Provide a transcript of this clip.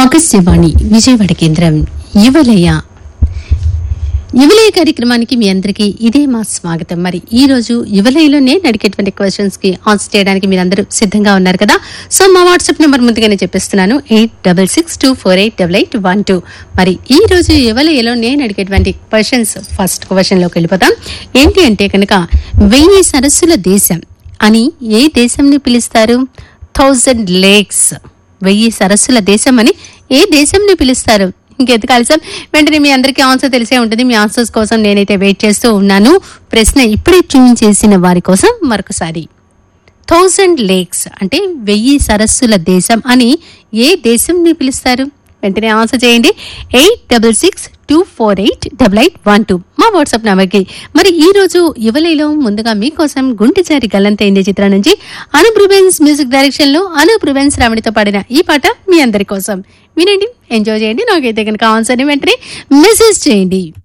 ఆకాశవాణి విజయవాడ కేంద్రం యువలయ యువలయ కార్యక్రమానికి మీ అందరికీ ఇదే మా స్వాగతం మరి ఈ రోజు యువలయలో నేను అడిగేటువంటి క్వశ్చన్స్ కి ఆన్సర్ చేయడానికి మీరు అందరూ సిద్ధంగా ఉన్నారు కదా సో మా వాట్సాప్ నెంబర్ ముందుగానే చెప్పిస్తున్నాను eight double six two four eight double eight one two మరి ఈ రోజు యువలయలో నేను అడిగేటువంటి క్వశ్చన్స్ ఫస్ట్ క్వశ్చన్ లోకి వెళ్ళిపోతాం ఏంటి అంటే కనుక వెయ్యి సరస్సుల దేశం అని ఏ దేశంని పిలుస్తారు థౌజండ్ లేక్స్ వెయ్యి సరస్సుల దేశం అని ఏ దేశంని పిలుస్తారు ఇంకెందుకు ఆలస్యం వెంటనే మీ అందరికీ ఆన్సర్ తెలిసే ఉంటుంది మీ ఆన్సర్స్ కోసం నేనైతే వెయిట్ చేస్తూ ఉన్నాను ప్రశ్న ఇప్పుడే ట్యూన్ చేసిన వారి కోసం మరొకసారి థౌజండ్ లేక్స్ అంటే వెయ్యి సరస్సుల దేశం అని ఏ దేశంని పిలుస్తారు వెంటనే ఆన్సర్ చేయండి eight double six two four eight double eight one two మా వాట్సాప్ నెంబర్కి మరి ఈ రోజు యువలేలో ముందుగా మీకోసం గుంటెచారి గల్లంతైంది చిత్రం నుంచి అనూప్ రుబెన్స్ మ్యూజిక్ డైరెక్షన్ లో అనూప్ రుబెన్స్ రావణితో పాడిన ఈ పాట మీ అందరి కోసం వినండి ఎంజాయ్ చేయండి నాకైతే కనుక ఆన్సర్ వెంటనే మెసేజ్ చేయండి